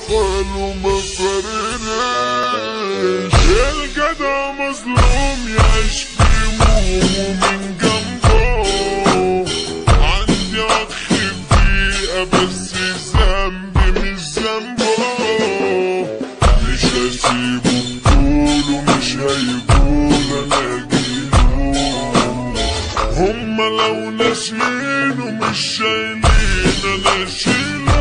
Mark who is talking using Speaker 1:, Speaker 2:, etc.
Speaker 1: حاله ما فرقناش الجدع مظلوم يعيش في همومه من جنبه عندي اخ في بيئة بس ذنبي مش ذنبه مش هسيبه بطوله مش هيقول انا جيله هما لو ناسينه مش شايلين انا اشيله